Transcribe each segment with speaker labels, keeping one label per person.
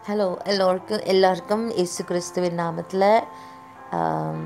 Speaker 1: hello எல்லோருக்கும் எல்லாருக்கும் இயேசு கிறிஸ்துவின் நாமத்தில் ஆம்,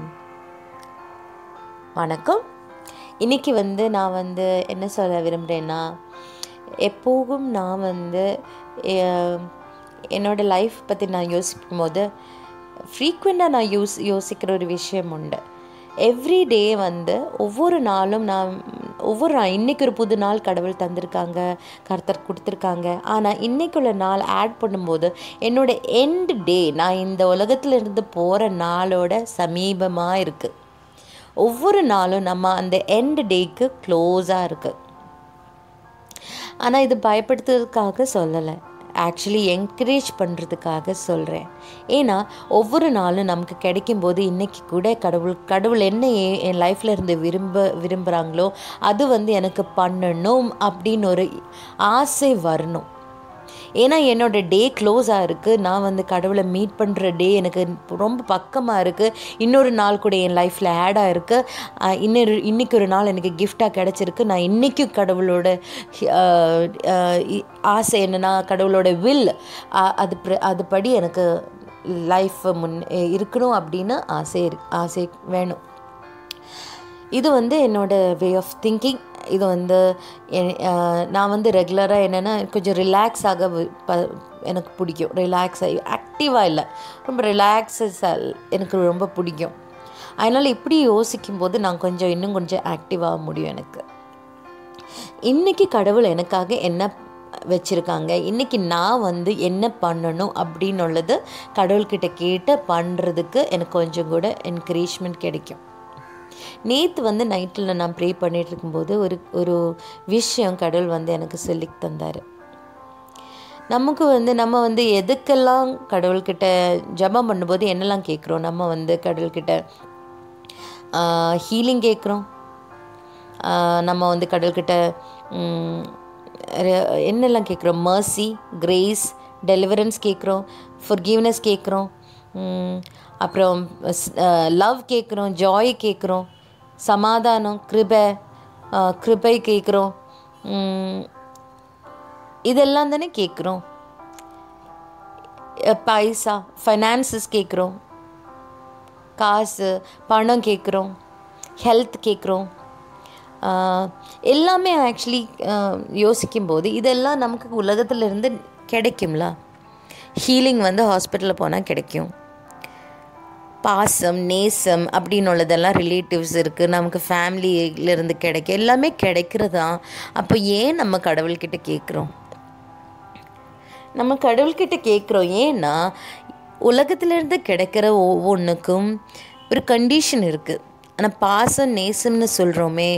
Speaker 1: வணக்கம் இன்றைக்கி வந்து நான் வந்து என்ன சொல்ல விரும்புகிறேன்னா எப்போவும் நான் வந்து எ- என்னோட லைஃப் பற்றி நான் யோசிக்கும் போது ஃப்ரீக்வெண்ட்டாக நான் யூஸ் யோசிக்கிற ஒரு விஷயம் உண்டு எவ்ரி டே வந்து ஒவ்வொரு நாளும் நான் ஒவ்வொரு நாள் இன்றைக்கி ஒரு புது நாள் கடவுள் தந்திருக்காங்க கர்த்தர் கொடுத்துருக்காங்க ஆனால் இன்றைக்குள்ள நாள் ஆட் பண்ணும்போது என்னோட எண்ட் டே நான் இந்த உலகத்துல இருந்து போகிற நாளோட சமீபமாக இருக்குது ஒவ்வொரு நாளும் நம்ம அந்த எண்ட் டேக்கு க்ளோஸாக இருக்குது ஆனால் இது பயப்படுத்துறதுக்காக சொல்லலை ஆக்சுவலி என்கரேஜ் பண்ணுறதுக்காக சொல்கிறேன் ஏன்னா ஒவ்வொரு நாளும் நமக்கு கிடைக்கும்போது இன்றைக்கி கூட கடவுள் கடவுள் என்ன ஏ- என் லைஃப்பில் இருந்து விரும்ப விரும்புகிறாங்களோ அது வந்து எனக்கு பண்ணணும் அப்படின்னு ஒரு ஆசை வரணும் ஏன்னா என்னோட டே க்ளோஸாக இருக்குது நான் வந்து கடவுளை மீட் பண்ணுற டே எனக்கு ரொம்ப பக்கமாக இருக்குது இன்னொரு நாள் கூட என் லைஃப்பில் ஆடாக இருக்குது இன்னொரு இன்னைக்கு ஒரு நாள் எனக்கு கிஃப்டாக கிடச்சிருக்கு நான் இன்றைக்கும் கடவுளோட அஹ், அஹ், இ- ஆசை என்னன்னா கடவுளோட வில் அது பிர- அதுபடி எனக்கு லைஃப் முன் இருக்கணும் அப்படின்னு ஆசை இரு- ஆசை வேணும் இது வந்து என்னோட வே ஆஃப் திங்கிங் இது வந்து எ- அஹ் நான் வந்து ரெகுலராக என்னென்னா கொஞ்சம் ரிலாக்ஸ் ஆக வி- ப- எனக்கு பிடிக்கும் ரிலாக்ஸ் ஆகி ஆக்டிவாக இல்லை ரொம்ப ரிலாக்ஸஸ் எனக்கு ரொம்ப பிடிக்கும் அதனால் இப்படி யோசிக்கும்போது நான் கொஞ்சம் இன்னும் கொஞ்சம் ஆக்டிவாக முடியும் எனக்கு இன்னைக்கு கடவுள் எனக்காக என்ன வச்சுருக்காங்க இன்னைக்கு நான் வந்து என்ன பண்ணணும் அப்படின்னு உள்ளது கடவுள்கிட்ட கேட்டு பண்ணுறதுக்கு எனக்கு கொஞ்சம் கூட என்கரேஜ்மெண்ட் கிடைக்கும் நேற்று வந்து நைட்டில் நான் ப்ரே பண்ணிட்டு இருக்கும்போது ஒரு ஒரு விஷயம் கடவுள் வந்து எனக்கு சொல்லி தந்தார் நமக்கு வந்து நம்ம வந்து எதுக்கெல்லாம் கடவுள்கிட்ட ஜெபம் பண்ணும்போது என்னெல்லாம் கேட்குறோம் நம்ம வந்து கடவுள்கிட்ட ஹீலிங் கேட்குறோம் நம்ம வந்து கடவுள்கிட்ட ம், ரெ- என்னெல்லாம் கேட்குறோம் மர்சி கிரேஸ் டெலிவரன்ஸ் கேட்குறோம் ஃபொர்கிவ்னஸ் கேட்குறோம் அப்புறம் லவ் கேட்குறோம் ஜாய் கேட்குறோம் சமாதானம் கிருபை அஹ், கிருபை கேட்குறோம் இதெல்லாம் தானே கேட்குறோம் பைசா ஃபைனான்சஸ் கேட்குறோம் காசு பணம் கேட்குறோம் ஹெல்த் கேட்குறோம் எல்லாமே ஆக்சுவலி யோசிக்கும்போது இதெல்லாம் நமக்கு உலகத்துல இருந்து கிடைக்கும்ல ஹீலிங் வந்து ஹாஸ்பிட்டலில் போனால் கிடைக்கும் பாசம் நேசம் அப்படின்னு உள்ளதெல்லாம் ரிலேட்டிவ்ஸ் இருக்குது நமக்கு ஃபேமிலியிலேருந்து கிடைக்கும் எல்லாமே கிடைக்கிறதா அப்போ ஏன் நம்ம கடவுள்கிட்ட கேட்குறோம் நம்ம கடவுள்கிட்ட கேட்குறோம் ஏன்னா உலகத்திலேருந்து கிடைக்கிற ஒவ்வொன்றுக்கும் ஒரு கண்டிஷன் இருக்குது ஆனால் பாசம் நேசம்னு சொல்கிறோமே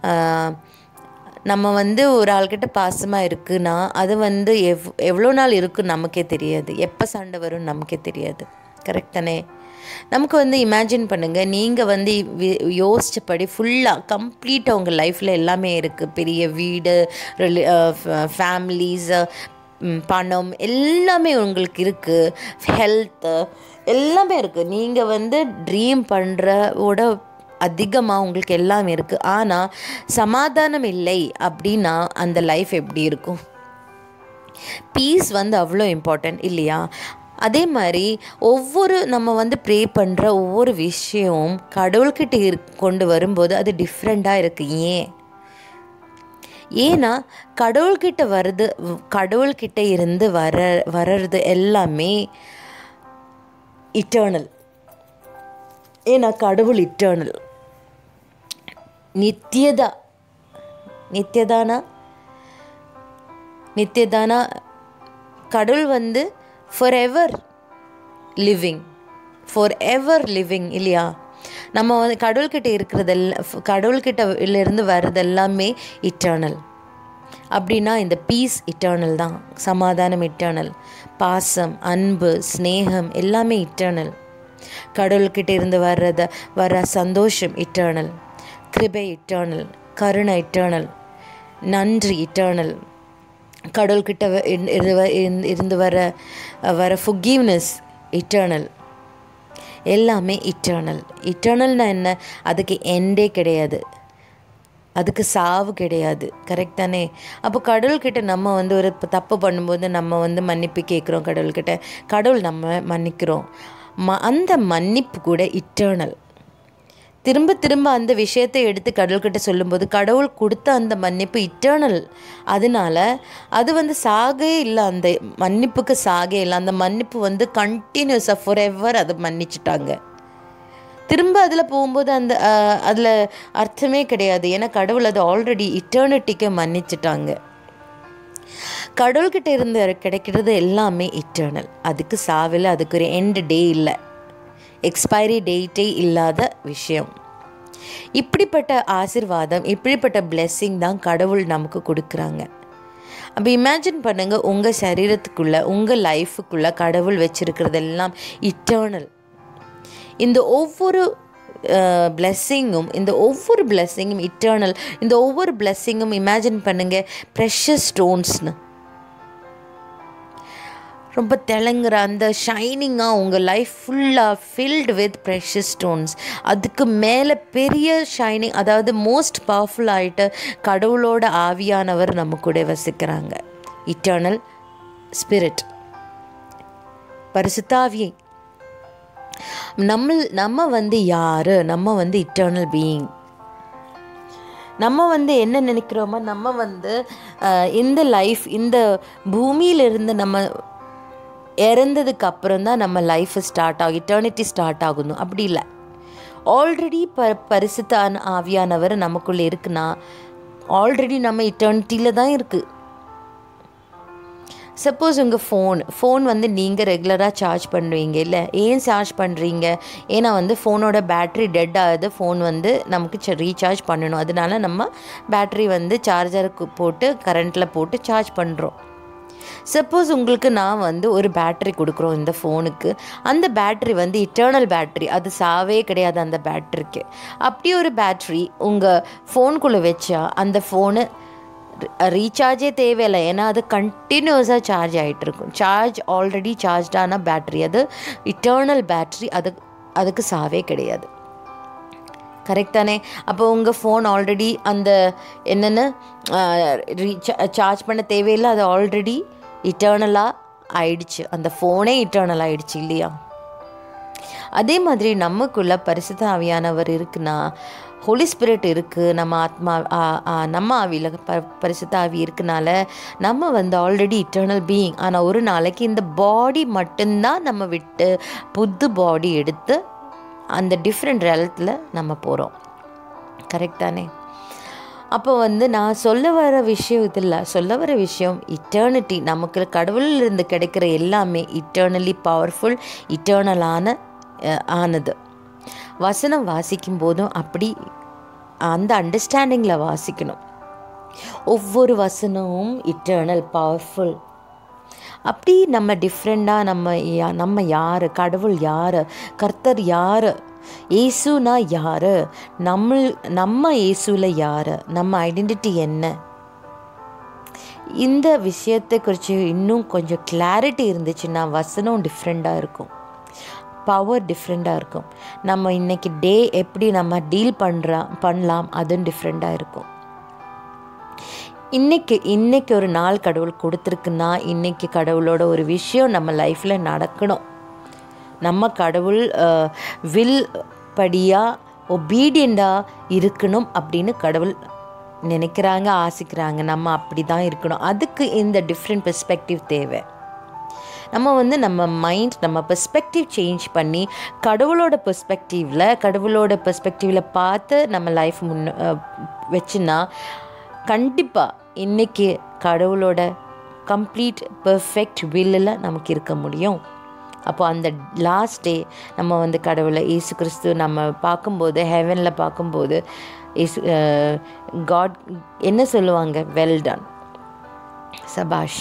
Speaker 1: நம்ம வந்து ஒரு ஆள்கிட்ட பாசமாக இருக்குன்னா அது வந்து எவ் எவ்வளோ நாள் இருக்குன்னு நமக்கே தெரியாது எப்போ சண்டை வரும்னு நமக்கே தெரியாது கரெக்ட் தானே நமக்கு வந்து இமேஜின் பண்ணுங்கள் நீங்கள் வந்து வி- யோசிச்சபடி ஃபுல்லாக கம்ப்ளீட்டாக உங்கள் லைஃப்பில் எல்லாமே இருக்குது பெரிய வீடு ஃபேமிலிஸ் பணம் எல்லாமே உங்களுக்கு இருக்குது ஹெல்த்து எல்லாமே இருக்குது நீங்கள் வந்து ட்ரீம் பண்ணுறவோட அதிகமாக உங்களுக்கு எல்லாமே இருக்குது ஆனால் சமாதானம் இல்லை அப்படின்னா அந்த லைஃப் எப்படி இருக்கும் பீஸ் வந்து அவ்வளோ இம்பார்ட்டன்ட் இல்லையா அதே மாதிரி ஒவ்வொரு நம்ம வந்து ப்ரே பண்ணுற ஒவ்வொரு விஷயமும் கடவுள்கிட்ட இரு கொண்டு வரும்போது அது டிஃப்ரெண்ட்டாக இருக்குது ஏன் ஏன்னா கடவுள்கிட்ட வருது கடவுள்கிட்ட இருந்து வர வர்றது எல்லாமே இட்டர்னல் ஏன்னா கடவுள் இட்டர்னல் நித்தியதா நித்தியதானா நித்தியதானா கடவுள் வந்து forever living forever living இல்லையா நம்ம வந்து கடவுள்கிட்ட இருக்கிறதெல்லாம் கடவுள்கிட்ட இருந்து வர்றது எல்லாமே இட்டர்னல் அப்படின்னா இந்த பீஸ் இட்டர்னல் தான் சமாதானம் இட்டர்னல் பாசம் அன்பு ஸ்நேகம் எல்லாமே இட்டர்னல் கடவுள்கிட்ட இருந்து வர்றத வர சந்தோஷம் இட்டர்னல் கிருபை இட்டர்னல் கருணை இட்டர்னல் நன்றி இட்டர்னல் கடவுள்கிட்ட வ- இருந்து- இருந்து வ- இருந்து- இருந்து வர வர ஃபுகிவ்னஸ் இட்டர்னல் எல்லாமே இட்டர்னல் இட்டர்னல்னா என்ன அதுக்கு எண்டே கிடையாது அதுக்கு சாவு கிடையாது கரெக்ட் தானே அப்போ கடவுள்கிட்ட நம்ம வந்து ஒரு இப்ப தப்பு பண்ணும்போது நம்ம வந்து மன்னிப்பு கேட்குறோம் கடவுள்கிட்ட கடவுள் நம்ம மன்னிக்கிறோம் ம அந்த மன்னிப்பு கூட இட்டர்னல் திரும்ப திரும்ப அந்த விஷயத்தை எடுத்து கடவுள்கிட்ட சொல்லும்போது கடவுள் கொடுத்த அந்த மன்னிப்பு இட்டர்னல் அதனால அது வந்து சாகே இல்லை அந்த மன்னிப்புக்கு சாகே இல்லை அந்த மன்னிப்பு வந்து கண்டினியூஸாக ஃபார் எவர் அதை மன்னிச்சிட்டாங்க திரும்ப அதில் போகும்போது அந்த அதில் அர்த்தமே கிடையாது ஏன்னா கடவுள் அது ஆல்ரெடி இட்டர்னிட்டிக்கு மன்னிச்சிட்டாங்க கடவுள்கிட்ட இருந்து கிடைக்கிறது எல்லாமே இட்டர்னல் அதுக்கு சாவில் அதுக்கு ஒரு எண்ட் டே இல்லை எக்ஸ்பைரி டேட்டே இல்லாத விஷயம் இப்படிப்பட்ட ஆசிர்வாதம் இப்படிப்பட்ட blessing தான் கடவுள் நமக்கு கொடுக்குறாங்க அப்போ இமேஜின் பண்ணுங்கள் உங்கள் சரீரத்துக்குள்ளே உங்கள் லைஃபுக்குள்ளே கடவுள் வச்சிருக்கிறதெல்லாம் இட்டர்னல் இந்த ஒவ்வொரு பிளெஸ்ஸிங்கும் இந்த ஒவ்வொரு பிளெஸ்ஸிங்கும் இட்டர்னல் இந்த ஒவ்வொரு பிளெஸ்ஸிங்கும் இமேஜின் பண்ணுங்க ப்ரெஷஸ் ஸ்டோன்ஸ்னு ரொம்ப தெளங்குற அந்த ஷைனிங்காக உங்கள் லைஃப் ஃபுல்லாக ஃபில்டு வித் ப்ரெஷஸ் ஸ்டோன்ஸ் அதுக்கு மேலே பெரிய ஷைனிங் அதாவது மோஸ்ட் பவர்ஃபுல் ஆகிட்டு கடவுளோட ஆவியானவர் நம்ம கூட வசிக்கிறாங்க இட்டர்னல் ஸ்பிரிட் பரிசுத்தாவியை நம்ம நம்ம வந்து யார் நம்ம வந்து இட்டர்னல் பீயிங் நம்ம வந்து என்ன நினைக்கிறோமோ நம்ம வந்து அஹ், இந்த லைஃப் இந்த பூமியிலிருந்து நம்ம இறந்ததுக்கு அப்புறம் தான் நம்ம லைஃப் ஸ்டார்ட் ஆகும் இட்டர்னிட்டி ஸ்டார்ட் ஆகணும் அப்படி இல்லை ஆல்ரெடி ப பரிசுத்தான ஆவியானவர் நமக்குள்ளே இருக்குன்னா ஆல்ரெடி நம்ம இட்டர்னிட்டியில் தான் இருக்குது சப்போஸ் உங்கள் ஃபோன் ஃபோன் வந்து நீங்கள் ரெகுலராக சார்ஜ் பண்ணுவீங்க இல்லை ஏன் சார்ஜ் பண்ணுறீங்க ஏன்னா வந்து ஃபோனோட பேட்ரி டெட் ஆகுது ஃபோன் வந்து நமக்கு ரீசார்ஜ் பண்ணணும் அதனால நம்ம பேட்ரி வந்து சார்ஜருக்கு போட்டு கரண்ட்டில் போட்டு சார்ஜ் பண்ணுறோம் சப்போஸ் உங்களுக்கு நான் வந்து ஒரு பேட்ரி கொடுக்குறோம் இந்த ஃபோனுக்கு அந்த பேட்ரி வந்து இட்டர்னல் பேட்ரி அது சாவே கிடையாது அந்த பேட்ரிக்கு அப்படி ஒரு பேட்ரி உங்கள் ஃபோனுக்குள்ளே வச்சா அந்த ஃபோனு ரீசார்ஜே தேவையில்லை ஏன்னா அது கண்டினியூஸாக சார்ஜ் ஆகிட்டு இருக்கும் சார்ஜ் ஆல்ரெடி சார்ஜ்டான பேட்ரி அது இட்டர்னல் பேட்ரி அது அதுக்கு சாவே கிடையாது கரெக்ட் தானே அப்போ உங்கள் ஃபோன் ஆல்ரெடி அந்த என்னென்ன சார்ஜ் பண்ண தேவையில்லை அது ஆல்ரெடி இட்டர்னலாக ஆயிடுச்சு அந்த ஃபோனே இட்டர்னல் ஆயிடுச்சு இல்லையா அதே மாதிரி நமக்குள்ள பரிசுத்த ஆவியானவர் இருக்குன்னா ஹோலி ஸ்பிரிட் இருக்குது நம்ம ஆத்மா ஆ, ஆ, நம்ம ஆவியில் ப பரிசுத்த ஆவி இருக்கனால நம்ம வந்து ஆல்ரெடி இட்டர்னல் பீயிங் ஆனால் ஒரு நாளைக்கு இந்த பாடி மட்டும்தான் நம்ம விட்டு புது பாடி எடுத்து அந்த டிஃப்ரெண்ட் ரெலத்தில் நம்ம போகிறோம் கரெக்ட் தானே அப்போ வந்து நான் சொல்ல வர விஷயம் இதில் சொல்ல வர விஷயம் இட்டர்னிட்டி நமக்கு கடவுளில் இருந்து கிடைக்கிற எல்லாமே இட்டர்னலி பவர்ஃபுல் இட்டர்னலான ஆனது வசனம் வாசிக்கும் போதும் அப்படி அந்த அண்டர்ஸ்டாண்டிங்கில் வாசிக்கணும் ஒவ்வொரு வசனமும் இட்டர்னல் பவர்ஃபுல் அப்படி நம்ம டிஃப்ரெண்ட்டாக நம்ம யா- நம்ம யார் கடவுள் யார் கர்த்தர் யார் இயேசுனா யார் நம்ம நம்ம இயேசுல யார் நம்ம ஐடென்டிட்டி என்ன இந்த விஷயத்தை குறித்து இன்னும் கொஞ்சம் கிளாரிட்டி இருந்துச்சுன்னா வசனம் டிஃப்ரெண்ட்டாக இருக்கும் பவர் டிஃப்ரெண்ட்டாக இருக்கும் நம்ம இன்னைக்கு டே எப்படி நம்ம டீல் பண்ணுறா பண்ணலாம் அதுவும் டிஃப்ரெண்ட்டாக இருக்கும் இன்னைக்கு இன்னைக்கு ஒரு நாள் கடவுள் கொடுத்துருக்குன்னா இன்னைக்கு கடவுளோட ஒரு விஷயம் நம்ம லைஃப்பில் நடக்கணும் நம்ம கடவுள் வில் படியாக ஒபீடியண்டாக இருக்கணும் அப்படின்னு கடவுள் நினைக்கிறாங்க ஆசிக்கிறாங்க நம்ம அப்படி தான் இருக்கணும் அதுக்கு இந்த டிஃப்ரெண்ட் பெர்ஸ்பெக்டிவ் தேவை நம்ம வந்து நம்ம மைண்ட் நம்ம பெர்ஸ்பெக்டிவ் சேஞ்ச் பண்ணி கடவுளோட பெர்ஸ்பெக்டிவில் கடவுளோட பெர்ஸ்பெக்டிவில் பார்த்து நம்ம லைஃப் முன்ன அஹ், வச்சுன்னா கண்டிப்பாக இன்றைக்கி கடவுளோட கம்ப்ளீட் பெர்ஃபெக்ட் வில்லில் நமக்கு இருக்க முடியும் அப்போ அந்த லாஸ்ட் டே நம்ம வந்து கடவுளை இயேசு கிறிஸ்து நம்ம பார்க்கும்போது ஹெவனில் பார்க்கும்போது இயேசு காட் என்ன சொல்லுவாங்க வெல் டன் சபாஷ்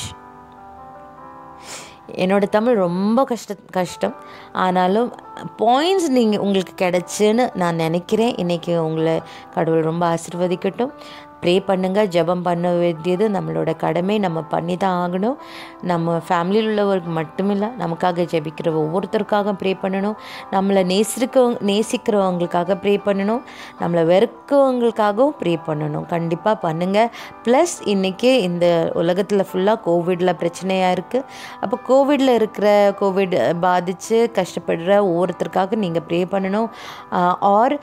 Speaker 1: என்னோட தமிழ் ரொம்ப கஷ்ட கஷ்டம் ஆனாலும் பாயிண்ட்ஸ் நீங்கள் உங்களுக்கு கிடைச்சுன்னு நான் நினைக்கிறேன் இன்றைக்கி உங்களை கடவுள் ரொம்ப ஆசீர்வதிக்கட்டும் ப்ரே பண்ணுங்கள் ஜெபம் பண்ண வேண்டியது நம்மளோட கடமை நம்ம பண்ணி தான் ஆகணும் நம்ம ஃபேமிலியில் உள்ளவருக்கு மட்டுமில்லை நமக்காக ஜெபிக்கிற ஒவ்வொருத்தருக்காக ப்ரே பண்ணணும் நம்மளை நேசிக்கிறவங்க நேசிக்கிறவங்களுக்காக ப்ரே பண்ணணும் நம்மளை வெறுக்கவங்களுக்காகவும் ப்ரே பண்ணணும் கண்டிப்பாக பண்ணுங்கள் ப்ளஸ் இன்றைக்கி இந்த உலகத்தில் ஃபுல்லாக கோவிடில் பிரச்சனையாக இருக்குது அப்போ கோவிடில் இருக்கிற கோவிட் பாதித்து கஷ்டப்படுற ஒவ்வொருத்தருக்காக நீங்கள் ப்ரே பண்ணணும் ஆர்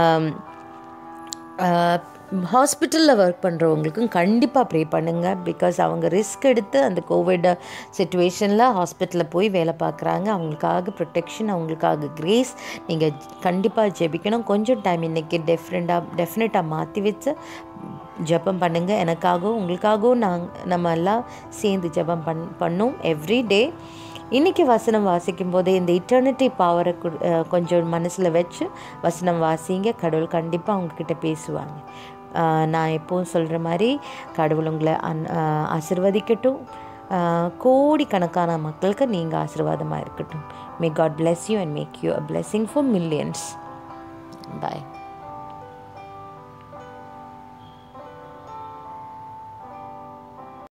Speaker 1: ஹாஸ்பிட்டலில் ஒர்க் பண்ணுறவங்களுக்கும் கண்டிப்பாக ப்ரே பண்ணுங்கள் பிகாஸ் அவங்க ரிஸ்க் எடுத்து அந்த கோவிட் சுச்சுவேஷனில் ஹாஸ்பிட்டலில் போய் வேலை பார்க்குறாங்க அவங்களுக்காக ப்ரொடெக்ஷன் அவங்களுக்காக கிரேஸ் நீங்கள் கண்டிப்பாக ஜெபிக்கணும் கொஞ்சம் டைம் இன்றைக்கி டெஃப்ரெண்டாக டெஃபினட்டாக மாற்றி வச்சு ஜெபம் பண்ணுங்கள் எனக்காகவும் உங்களுக்காகவும் நாங்கள் நம்ம எல்லாம் சேர்ந்து ஜெபம் பண் பண்ணோம் எவ்ரி டே இன்றைக்கி வசனம் வாசிக்கும் போது இந்த இட்டர்னிட்டி பவரை கொஞ்சம் மனசில் வச்சு வசனம் வாசிங்க கடவுள் கண்டிப்பாக அவங்கக்கிட்ட பேசுவாங்க நான் எப்போவும் சொல்கிற மாதிரி கடவுள் உங்களை அன் ஆசிர்வதிக்கட்டும் கோடிக்கணக்கான மக்களுக்கு நீங்கள் ஆசீர்வாதமாக இருக்கட்டும் may God bless you and make you a blessing for millions bye